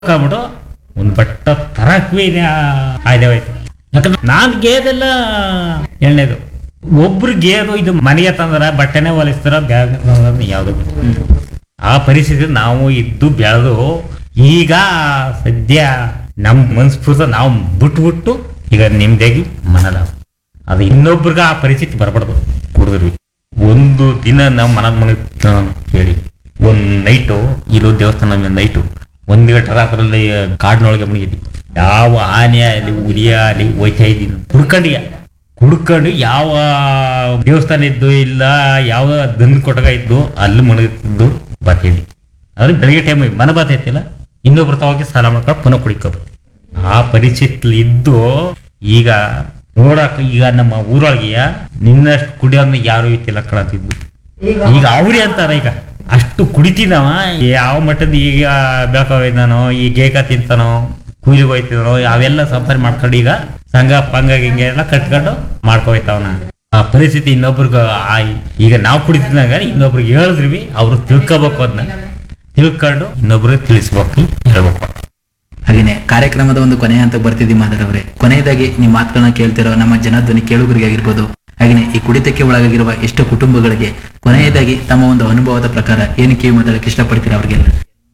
ಹಾಕ್ಬಿಟ್ಟು ಒಂದು ಬಟ್ಟ ತರಕ್ವೇ ಇದೆ ಆಯ್ದವಾಯ್ತು ಯಾಕಂದ್ರೆ ನಾನು ಗೇದೆಲ್ಲ ಎಣ್ಣೆದು ಒಬ್ರು ಗೇದು ಇದು ಮನೆಗೆ ತಂದ್ರ ಬಟ್ಟೆನೇ ಹೊಲಿಸ್ತಾರ ಬ್ಯಾಗ್ ಯಾವುದು ಆ ಪರಿಸ್ಥಿತಿ ನಾವು ಇದ್ದು ಬೆಳೆದು ಈಗ ಸದ್ಯ ನಮ್ಮ ಮನಸ್ಫೂರ್ತ ನಾವು ಬಿಟ್ಬಿಟ್ಟು ಈಗ ನಿಮ್ದಾಗಿ ಮನದ ಅದು ಇನ್ನೊಬ್ರಿಗೆ ಆ ಪರಿಸ್ಥಿತಿ ಬರಬಾರ್ದು ಕುಡಿದ್ರಿ ಒಂದು ದಿನ ನಾವು ಮನ ಮನೆ ಕೇಳಿ ಒಂದ್ ನೈಟು ಇದು ದೇವಸ್ಥಾನ ನೈಟು ಒಂದ್ ಗಂಟೆ ರಾತ್ರಲ್ಲಿ ಕಾಡಿನೊಳಗೆ ಮುಗಿದ್ವಿ ಯಾವ ಆನೆ ಅಲ್ಲಿ ಹುಲಿಯ ಅಲ್ಲಿ ಹೋಯ್ತಾ ಇದ್ದೀನಿ ಹುಡ್ಕೊಂಡಿಯ ಹುಡ್ಕೊಂಡು ಯಾವ ದೇವಸ್ಥಾನ ಇದ್ದು ಇಲ್ಲ ಯಾವ ದನ್ ಕೊಟ್ಟಗ ಇದ್ದು ಅಲ್ಲಿ ಮುಳುಗಿದ್ದು ಬರ್ತಿದ್ವಿ ಅದ್ರ ಬೆಳಿಗ್ಗೆ ಟೈಮ್ ಮನ ಬರ್ತೈತಿಲ್ಲ ಇನ್ನೊಬ್ರು ತಗೋಗಿ ಸಾಲ ಮಾಡ್ಕೊಂಡು ಪುನಃ ಕುಡಿಕೋಬೇಕು ಆ ಪರಿಸ್ಥಿತಿ ಇದ್ದು ಈಗ ನೋಡಕ್ ಈಗ ನಮ್ಮ ಊರೊಳಗೆ ನಿನ್ನಷ್ಟು ಕುಡಿಯೋದ್ನ ಯಾರು ಇತ್ತಿಲ್ಲ ಕಳತಿದ್ದು ಈಗ ಅವ್ರಿ ಅಂತಾರ ಈಗ ಅಷ್ಟು ಕುಡಿತೀನವ ಯಾವ ಮಟ್ಟದ ಈಗ ಬೆಳ್ಕೋಯ್ದಾನೋ ಈ ಗೇಕ ತಿಂತಾನೋ ಕೂಲಿಗೆ ಹೋಯ್ತಿದಾನೋ ಅವೆಲ್ಲ ಸಂಪಾದನೆ ಮಾಡ್ಕೊಂಡು ಈಗ ಸಂಘ ಪಂಗ ಹಿಂಗೆ ಎಲ್ಲ ಕಟ್ಕೊಂಡು ಮಾಡ್ಕೋಯ್ತಾವನ ಆ ಪರಿಸ್ಥಿತಿ ಇನ್ನೊಬ್ರಿಗೆ ಆ- ಈಗ ನಾವು ಕುಡಿತಿದ್ದಾಗ ಇನ್ನೊಬ್ರಿಗೆ ಹೇಳಿದ್ರಿ ಅವ್ರು ತಿಳ್ಕೊಬೇಕು ಅದನ್ನ ತಿಳ್ಕೊಂಡು ಇನ್ನೊಬ್ರಿಗೆ ತಿಳಿಸ್ಬೇಕು ಹೇಳ್ಬೇಕು ಹಾಗೇನೆ ಕಾರ್ಯಕ್ರಮದ ಒಂದು ಕೊನೆಯ ಹಂತಕ್ಕೆ ಬರ್ತಿದ್ದೀವಿ ಮಾತಾಡವ್ರೆ ಕೊನೆಯದಾಗಿ ನಿಮ್ಮ ಮಾತುಗಳನ್ನ ಕೇಳ್ತಿರೋ ನಮ್ಮ ಜನಧ್ವನಿ ಕೇಳುಗರಿಗೆ ಆಗಿರ್ಬೋದು ಹಾಗೇನೆ ಈ ಕುಡಿತಕ್ಕೆ ಒಳಗಾಗಿರುವ ಎಷ್ಟು ಕುಟುಂಬಗಳಿಗೆ ಕೊನೆಯದಾಗಿ ತಮ್ಮ ಒಂದು ಅನುಭವದ ಪ್ರಕಾರ ಏನು ಕಿವಿ ಮಾತಾಡಕ್ಕೆ ಇಷ್ಟಪಡ್ತೀರಾ ಅವ್ರಿಗೆಲ್ಲ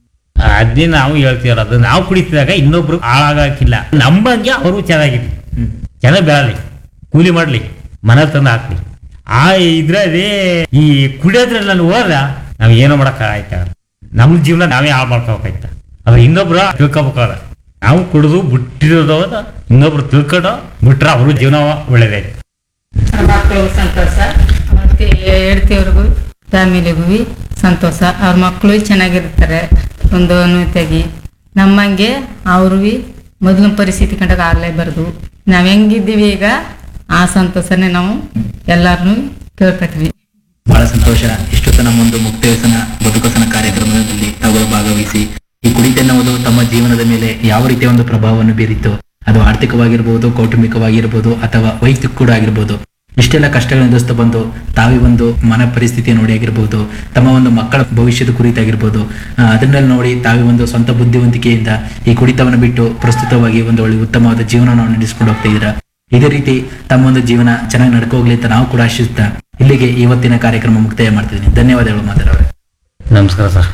ಅದೇ ನಾವು ಹೇಳ್ತೀವ್ರ ಅದು ನಾವು ಕುಡಿತಿದಾಗ ಇನ್ನೊಬ್ರು ಹಾಳಾಗಕ್ಕಿಲ್ಲ ನಮ್ಮಂಗೆ ಅವರು ಚೆನ್ನಾಗಿರ್ಲಿ ಚೆನ್ನಾಗಿ ಬೆಳಲಿ ಕೂಲಿ ಮಾಡ್ಲಿ ಮನೆ ತಂದು ಹಾಕ್ಲಿ ಆ ಇದ್ರಲ್ಲಿ ಈ ಕುಡಿಯೋದ್ರಲ್ಲಿ ನಾನು ಹೋದ್ರ ನಾವ್ ಏನೋ ಮಾಡಕ್ ಆಯ್ತಾ ನಮ್ಮ ಜೀವನ ನಾವೇ ಹಾಳು ಮಾಡ್ಕೋಬೇಕಾಯ್ತ ಅದು ಇನ್ನೊಬ್ರು ತಿಳ್ಕೊಬೇಕಾದ ನಾವು ಕುಡಿದು ಬಿಟ್ಟಿರೋದು ಇನ್ನೊಬ್ರು ತಿಳ್ಕೊಂಡು ಬಿಟ್ರೆ ಅವ್ರ ಜೀವನ ಒಳ್ಳೇದಾಯ್ತು ಮಕ್ಕಳು ಸಂತೋಷ ಮತ್ತೆ ಹೆಂಡ್ತಿಯವ್ರಿಗೂ ಫ್ಯಾಮಿಲಿಗೂ ಸಂತೋಷ ಅವ್ರ ಮಕ್ಕಳು ಚೆನ್ನಾಗಿರ್ತಾರೆ ಒಂದು ಅನುಮತಿಯಾಗಿ ನಮ್ಮಂಗೆ ಅವ್ರಿಗೆ ಮೊದಲಿನ ಪರಿಸ್ಥಿತಿ ಕಂಡಾಗ ಆಗ್ಲೇಬಾರ್ದು ನಾವ್ ಹೆಂಗಿದ್ದೀವಿ ಈಗ ಆ ಸಂತೋಷನೇ ನಾವು ಎಲ್ಲಾರನು ಕೇಳ್ಕೊತೀವಿ ಬಹಳ ಸಂತೋಷ ಇಷ್ಟೊತ್ತು ನಮ್ಮ ಒಂದು ಮುಕ್ತ ವ್ಯಸನ ಬದುಕಸನ ಕಾರ್ಯಕ್ರಮದಲ್ಲಿ ತಾವು ಭಾಗವಹಿಸಿ ಈ ಕುಡಿತ ಎನ್ನುವುದು ತಮ್ಮ ಜೀವನದ ಮೇಲೆ ಯಾವ ರೀತಿಯ ಒಂದು ಪ್ರಭಾವವನ್ನು ಬೀರಿತ್ತು ಅದು ಆರ್ಥಿಕವಾಗಿರ್ಬೋದು ಕೌಟುಂಬಿಕವಾಗಿರ್ಬೋದು ಅಥವಾ ವೈಯಕ್ತಿಕ ಕೂಡ ಆಗಿರ್ಬೋದು ಇಷ್ಟೆಲ್ಲ ಕಷ್ಟಗಳನ್ನು ಎದುರಿಸ್ತಾ ಬಂದು ತಾವೇ ಒಂದು ಮನ ಪರಿಸ್ಥಿತಿ ನೋಡಿ ಆಗಿರ್ಬೋದು ತಮ್ಮ ಒಂದು ಮಕ್ಕಳ ಭವಿಷ್ಯದ ಕುರಿತಾಗಿರ್ಬೋದು ಆ, ಅದನ್ನೆಲ್ಲ ನೋಡಿ ತಾವೇ ಒಂದು ಸ್ವಂತ ಬುದ್ಧಿವಂತಿಕೆಯಿಂದ ಈ ಕುಡಿತವನ್ನು ಬಿಟ್ಟು ಪ್ರಸ್ತುತವಾಗಿ ಒಂದು ಒಳ್ಳೆ ಉತ್ತಮವಾದ ಜೀವನವನ್ನು ನಡೆಸ್ಕೊಂಡು ಹೋಗ್ತಾ ಇದ್ದೀರಾ ಇದೇ ರೀತಿ ತಮ್ಮ ಒಂದು ಜೀವನ ಚೆನ್ನಾಗಿ ನಡ್ಕೋಗ್ಲಿ ಅಂತ ನಾವು ಕೂಡ ಆಶಿಸ್ತಾ ಇಲ್ಲಿಗೆ ಇವತ್ತಿನ ಕಾರ್ಯಕ್ರಮ ಮುಕ್ತಾಯ ಮಾಡ್ತಿದ್ದೀನಿ ಧನ್ಯವಾದಗಳು ಮಾತಾಡೋರೆ ನಮಸ್ಕಾರ ಸರ್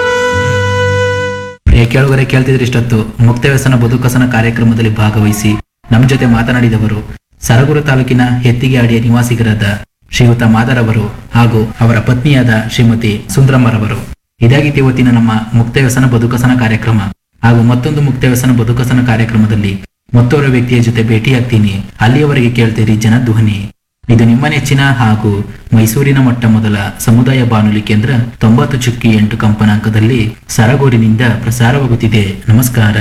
ಪ್ರಿಯ ಕೇಳುಗರೆ ಕೇಳ್ತಿದ್ರೆ ಇಷ್ಟೊತ್ತು ಮುಕ್ತ ವ್ಯಸನ ಬದುಕಸನ ಕಾರ್ಯಕ್ರಮದಲ್ಲಿ ಭಾಗವಹಿಸಿ ನಮ್ಮ ಜೊತೆ ಮಾತನಾಡಿದವರು ಸರಗೂರು ತಾಲೂಕಿನ ಹೆತ್ತಿಗೆ ಅಡಿಯ ನಿವಾಸಿಗರಾದ ಶ್ರೀಯುತ ಮಾದರವರು ಹಾಗೂ ಅವರ ಪತ್ನಿಯಾದ ಶ್ರೀಮತಿ ಸುಂದರಮ್ಮರವರು ಇದಾಗಿತ್ತು ಇವತ್ತಿನ ನಮ್ಮ ಮುಕ್ತ ವ್ಯಸನ ಬದುಕಸನ ಕಾರ್ಯಕ್ರಮ ಹಾಗೂ ಮತ್ತೊಂದು ಮುಕ್ತ ವ್ಯಸನ ಬದುಕಸನ ಕಾರ್ಯಕ್ರಮದಲ್ಲಿ ಮತ್ತೋರ್ವ ವ್ಯಕ್ತಿಯ ಜೊತೆ ಭೇಟಿಯಾಗ್ತೀನಿ ಅಲ್ಲಿಯವರೆಗೆ ಕೇಳ್ತೀರಿ ಜನಧ್ವನಿ ಇದು ನಿಮ್ಮ ನೆಚ್ಚಿನ ಹಾಗೂ ಮೈಸೂರಿನ ಮೊಟ್ಟ ಮೊದಲ ಸಮುದಾಯ ಬಾನುಲಿ ಕೇಂದ್ರ ತೊಂಬತ್ತು ಚುಕ್ಕಿ ಎಂಟು ಕಂಪನಾಂಕದಲ್ಲಿ ಸರಗೂರಿನಿಂದ ಪ್ರಸಾರವಾಗುತ್ತಿದೆ ನಮಸ್ಕಾರ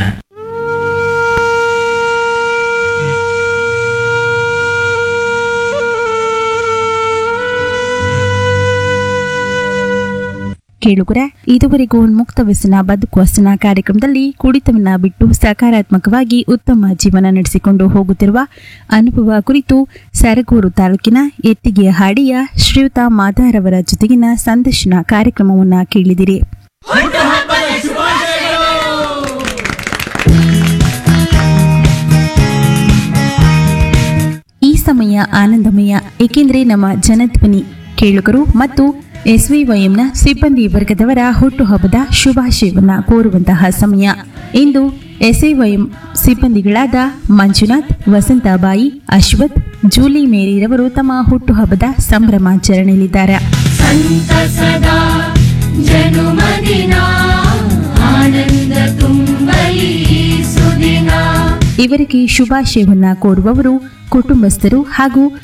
ಕೇಳುಗರ ಇದುವರೆಗೂ ಮುಕ್ತ ವ್ಯಸನ ಬದುಕು ಹಸನ ಕಾರ್ಯಕ್ರಮದಲ್ಲಿ ಕುಡಿತವನ್ನ ಬಿಟ್ಟು ಸಕಾರಾತ್ಮಕವಾಗಿ ಉತ್ತಮ ಜೀವನ ನಡೆಸಿಕೊಂಡು ಹೋಗುತ್ತಿರುವ ಅನುಭವ ಕುರಿತು ಸರಗೂರು ತಾಲೂಕಿನ ಎತ್ತಿಗೆಯ ಹಾಡಿಯ ಶ್ರೀಯುತ ಮಾದಾರವರ ಜೊತೆಗಿನ ಸಂದರ್ಶನ ಕಾರ್ಯಕ್ರಮವನ್ನ ಕೇಳಿದಿರಿ ಈ ಸಮಯ ಆನಂದಮಯ ಏಕೆಂದರೆ ನಮ್ಮ ಜನಧ್ವನಿ ಕೇಳುಗರು ಮತ್ತು ಎಸ್ವಿವೈಎಂನ ಸಿಬ್ಬಂದಿ ವರ್ಗದವರ ಹುಟ್ಟುಹಬ್ಬದ ಶುಭಾಶಯವನ್ನ ಕೋರುವಂತಹ ಸಮಯ ಇಂದು ಎಸ್ವಿವೈಎಂ ಸಿಬ್ಬಂದಿಗಳಾದ ಮಂಜುನಾಥ್ ವಸಂತಬಾಯಿ ಅಶ್ವಥ್ ಜೂಲಿ ಮೇರಿರವರು ತಮ್ಮ ಹುಟ್ಟುಹಬ್ಬದ ಸಂಭ್ರಮಾಚರಣೆಯಲ್ಲಿದ್ದಾರೆ सदा जनुमदिना आनन्द ತುಂಬಲಿ ಸುದಿನ ಇವರಿಗೆ ಶುಭಾಶಯವನ್ನ ಕೋರುವವರು ಕುಟುಂಬಸ್ಥರು ಹಾಗೂ